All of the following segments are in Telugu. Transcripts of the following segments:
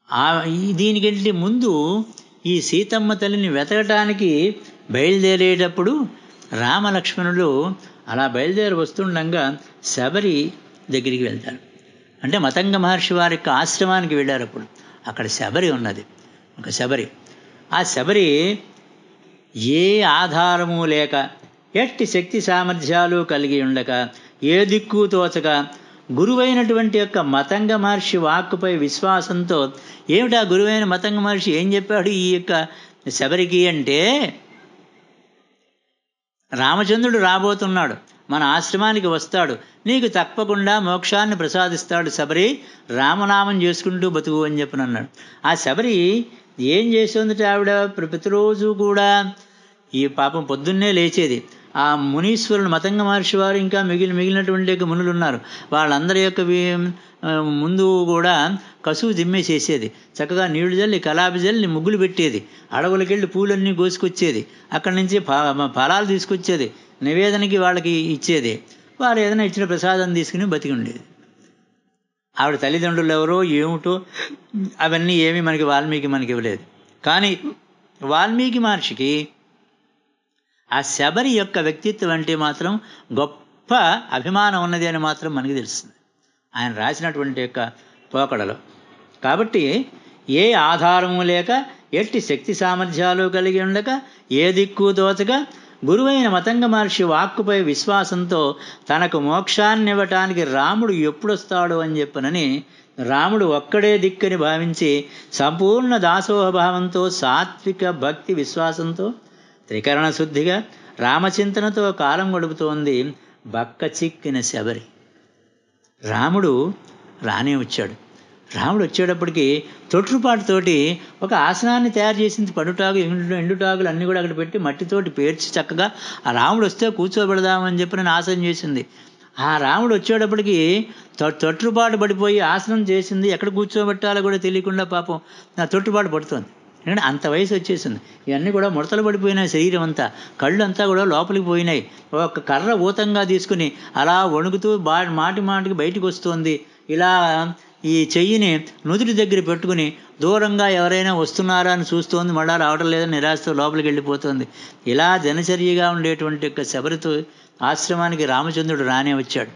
ఆ ఈ- దీనికంటే ముందు ఈ సీతమ్మ తల్లిని వెతకటానికి బయలుదేరేటప్పుడు రామలక్ష్మణులు అలా బయలుదేరి వస్తుండగా శబరి దగ్గరికి వెళ్తారు అంటే మతంగ మహర్షి వారి యొక్క ఆశ్రమానికి వెళ్ళారు అప్పుడు అక్కడ శబరి ఉన్నది ఒక శబరి ఆ శబరి ఏ ఆధారము లేక ఎట్టి శక్తి సామర్థ్యాలు కలిగి ఉండక ఏ దిక్కు తోచక గురువైనటువంటి యొక్క మతంగ మహర్షి వాక్కుపై విశ్వాసంతో ఏమిటా గురువైన మతంగ మహర్షి ఏం చెప్పాడు ఈ యొక్క శబరికి అంటే రామచంద్రుడు రాబోతున్నాడు మన ఆశ్రమానికి వస్తాడు నీకు తప్పకుండా మోక్షాన్ని ప్రసాదిస్తాడు శబరి రామనామం చేసుకుంటూ బతుకు అని చెప్పని అన్నాడు ఆ శబరి ఏం చేస్తుందట ఆవిడ ప్ర- ప్రతిరోజు కూడా ఈ పాపం పొద్దున్నే లేచేది ఆ మునీశ్వరులు మతంగ మహర్షి వారు ఇంకా మిగిలిన మిగిలినటువంటి యొక్క మునులు ఉన్నారు వాళ్ళందరి యొక్క వి- ఆ, ముందు కూడా కసువు దిమ్మేసేసేది చక్కగా నీళ్లు జల్లి కలాపి జల్లి ముగ్గులు పెట్టేది అడవులకి వెళ్ళి పూలన్నీ కోసుకొచ్చేది అక్కడి నుంచి ఫ- ఫలాలు తీసుకొచ్చేది నివేదనకి వాళ్ళకి ఇచ్చేది వారు ఏదైనా ఇచ్చిన ప్రసాదం తీసుకుని బతికి ఉండేది ఆవిడ తల్లిదండ్రులు ఎవరో ఏమిటో అవన్నీ ఏమీ మనకి వాల్మీకి మనకి ఇవ్వలేదు కానీ వాల్మీకి మహర్షికి ఆ శబరి యొక్క వ్యక్తిత్వం అంటే మాత్రం గొప్ప అభిమానం ఉన్నది అని మాత్రం మనకి తెలుస్తుంది ఆయన రాసినటువంటి యొక్క పోకడలో కాబట్టి ఏ ఆధారము లేక ఎట్టి శక్తి సామర్థ్యాలు కలిగి ఉండక ఏ దిక్కు తోచక గురువైన మతంగ మహర్షి వాక్కుపై విశ్వాసంతో తనకు మోక్షాన్ని ఇవ్వటానికి రాముడు ఎప్పుడొస్తాడు అని చెప్పనని రాముడు ఒక్కడే దిక్కని భావించి సంపూర్ణ దాసోహభావంతో సాత్విక భక్తి విశ్వాసంతో త్రికరణ శుద్ధిగా రామచింతనతో కాలం గడుపుతోంది బక్క చిక్కిన శబరి రాముడు రానే వచ్చాడు రాముడు వచ్చేటప్పటికి తొట్టుపాటుతోటి ఒక ఆసనాన్ని తయారు చేసింది పడుటాగు ఎండు ఎండుటాకులు అన్నీ కూడా అక్కడ పెట్టి మట్టితోటి పేర్చి చక్కగా ఆ రాముడు వస్తే కూర్చోబెడదామని చెప్పి నేను ఆసనం చేసింది ఆ రాముడు వచ్చేటప్పటికి తొ- తొట్టుపాటు పడిపోయి ఆసనం చేసింది ఎక్కడ కూర్చోబెట్టాలో కూడా తెలియకుండా పాపం నా తొట్టుపాటు పడుతోంది ఎందుకంటే అంత వయసు వచ్చేసింది ఇవన్నీ కూడా ముడతలు పడిపోయినాయి శరీరం అంతా కళ్ళు అంతా కూడా లోపలికి పోయినాయి ఒక కర్ర ఊతంగా తీసుకుని అలా వణుకుతూ బా మాటి మాటికి బయటికి వస్తుంది ఇలా ఈ చెయ్యిని నుదుటి దగ్గర పెట్టుకుని దూరంగా ఎవరైనా వస్తున్నారా అని చూస్తోంది మళ్ళా రావడం లేదని నిరాశతో లోపలికి వెళ్ళిపోతుంది ఇలా దినచర్యగా ఉండేటువంటి యొక్క శబరితో ఆశ్రమానికి రామచంద్రుడు రానే వచ్చాడు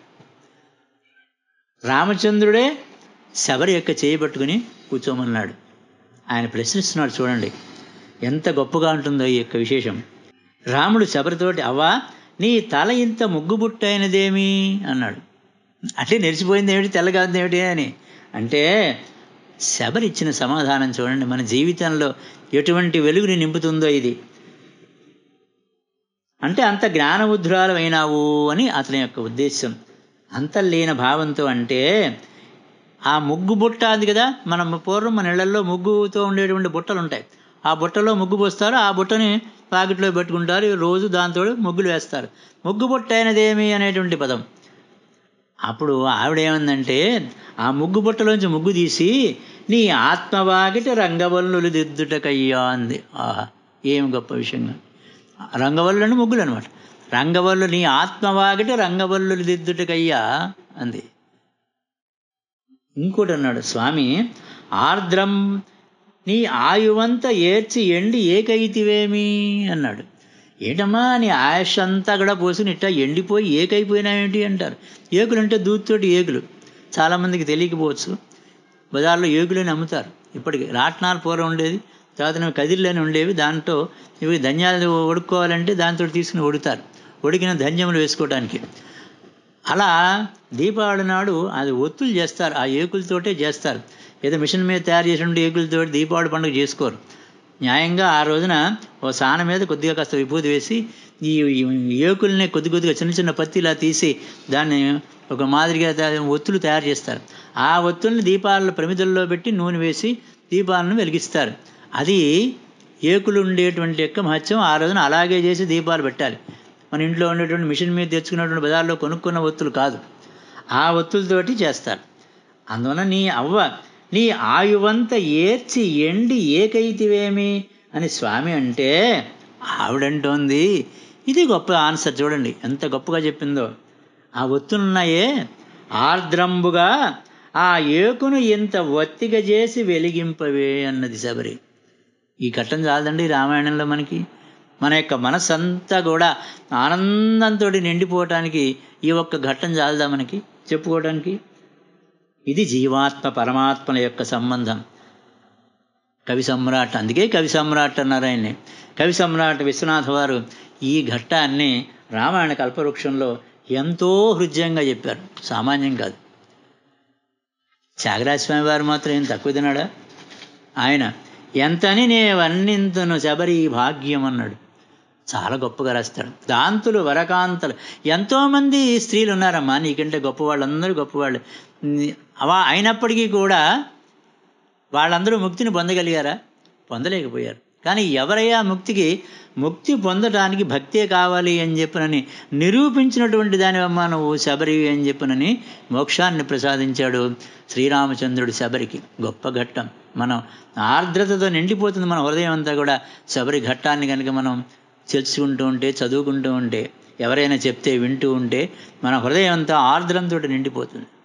రామచంద్రుడే శబరి యొక్క చేయి పట్టుకుని కూర్చోమన్నాడు ఆయన ప్రశ్నిస్తున్నాడు చూడండి ఎంత గొప్పగా ఉంటుందో ఈ యొక్క విశేషం రాముడు శబరితోటి అవ్వా నీ తల ఇంత ముగ్గుబుట్టైనదేమి అన్నాడు అంటే నెరిసిపోయింది ఏమిటి తెల్లగాంది ఏమిటి అని అంటే శబరి ఇచ్చిన సమాధానం చూడండి మన జీవితంలో ఎటువంటి వెలుగుని నింపుతుందో ఇది అంటే అంత జ్ఞానముద్రాలు అయినావు అని అతని యొక్క ఉద్దేశం అంతర్లీన భావంతో అంటే ఆ ముగ్గు బుట్ట అది కదా మనం పూర్వం మన ఇళ్లలో ముగ్గుతో ఉండేటువంటి బుట్టలు ఉంటాయి ఆ బుట్టలో ముగ్గు పోస్తారు ఆ బుట్టని పాకెట్లో పెట్టుకుంటారు రోజు దాంతో ముగ్గులు వేస్తారు ముగ్గు బుట్ట అయినదేమి అనేటువంటి పదం అప్పుడు ఆవిడేమందంటే ఆ ముగ్గు బుట్టలోంచి ముగ్గు తీసి నీ ఆత్మవాకిట రంగవల్లులు దిద్దుటకయ్యా అంది ఆహా ఏం గొప్ప విషయంగా రంగవల్లుని ముగ్గులు అనమాట రంగవల్లు నీ ఆత్మవాకిట రంగవల్లులు దిద్దుటకయ్యా అంది ఇంకోటి అన్నాడు స్వామి ఆర్ద్రం నీ ఆయువంతా ఏర్చి ఎండి ఏకైతివేమి అన్నాడు ఏంటమ్మా నీ ఆయుష్ అంతా కూడా పోసుకుని ఇట్టా ఎండిపోయి ఏకైపోయినాయేంటి అంటారు ఏకులు అంటే దూత్తోటి ఏకులు చాలామందికి తెలియకపోవచ్చు బజార్లో ఏకులని అమ్ముతారు ఇప్పటికి రాట్నాలు పూర్వం ఉండేది తర్వాత కదిర్లని ఉండేవి దాంట్లో ఇవి ధన్యాలు ఉడుక్కోవాలంటే దాంతో తీసుకుని ఉడుతారు ఉడికిన ధన్యములు వేసుకోవడానికి అలా దీపావళి నాడు అది ఒత్తులు చేస్తారు ఆ ఏకులతోటే చేస్తారు ఏదో మిషన్ మీద తయారు చేసినటువంటి ఏకులతో దీపావళి పండుగ చేసుకోరు న్యాయంగా ఆ రోజున ఓ సాన మీద కొద్దిగా కాస్త విభూతి వేసి ఈ ఈ ఏకుల్ని కొద్ది కొద్దిగా చిన్న చిన్న పత్తిలా తీసి దాన్ని ఒక మాదిరిగా తా- ఒత్తులు తయారు చేస్తారు ఆ ఒత్తుల్ని దీపాల ప్రమిదల్లో పెట్టి నూనె వేసి దీపాలను వెలిగిస్తారు అది ఏకులు ఉండేటువంటి యొక్క మహత్యం ఆ రోజున అలాగే చేసి దీపాలు పెట్టాలి మన ఇంట్లో ఉండేటువంటి మిషన్ మీద తెచ్చుకున్నటువంటి బజార్లో కొనుక్కున్న ఒత్తులు కాదు ఆ ఒత్తులతోటి చేస్తారు అందువల్ల నీ అవ్వ నీ ఆయువంత ఏర్చి ఎండి ఏకైతివేమి అని స్వామి అంటే ఆవిడంటోంది ఇది గొప్ప ఆన్సర్ చూడండి ఎంత గొప్పగా చెప్పిందో ఆ ఒత్తులున్నాయే ఆర్ద్రంబుగా ఆ ఏకును ఇంత ఒత్తిగ చేసి వెలిగింపవే అన్నది శబరి ఈ ఘట్టం చాలదండి రామాయణంలో మనకి మన యొక్క మనస్సంతా కూడా ఆనందంతో నిండిపోవటానికి ఈ ఒక్క ఘట్టం చాలదా మనకి చెప్పుకోవడానికి ఇది జీవాత్మ పరమాత్మల యొక్క సంబంధం కవి సమ్రాట్ అందుకే కవి సమ్రాట్ అన్నారు ఆయన్ని కవి సమ్రాట్ విశ్వనాథ వారు ఈ ఘట్టాన్ని రామాయణ కల్పవృక్షంలో ఎంతో హృదయంగా చెప్పారు సామాన్యం కాదు త్యాగరాజస్వామి వారు మాత్రం ఏం తక్కువ తినాడా ఆయన ఎంతని నే వర్ణింతును శబరి భాగ్యం అన్నాడు చాలా గొప్పగా రాస్తాడు దాంతులు వరకాంతలు ఎంతోమంది స్త్రీలు ఉన్నారమ్మా నీకంటే గొప్పవాళ్ళందరూ గొప్పవాళ్ళు అవా అయినప్పటికీ కూడా వాళ్ళందరూ ముక్తిని పొందగలిగారా పొందలేకపోయారు కానీ ఎవరయ్యా ముక్తికి ముక్తి పొందడానికి భక్తే కావాలి అని చెప్పనని నిరూపించినటువంటి దానివమ్మ నువ్వు శబరి అని చెప్పనని మోక్షాన్ని ప్రసాదించాడు శ్రీరామచంద్రుడు శబరికి గొప్ప ఘట్టం మనం ఆర్ద్రతతో నిండిపోతుంది మన హృదయం అంతా కూడా శబరి ఘట్టాన్ని కనుక మనం తెలుసుకుంటూ ఉంటే చదువుకుంటూ ఉంటే ఎవరైనా చెప్తే వింటూ ఉంటే మన హృదయం అంతా ఆర్ద్రంతో నిండిపోతుంది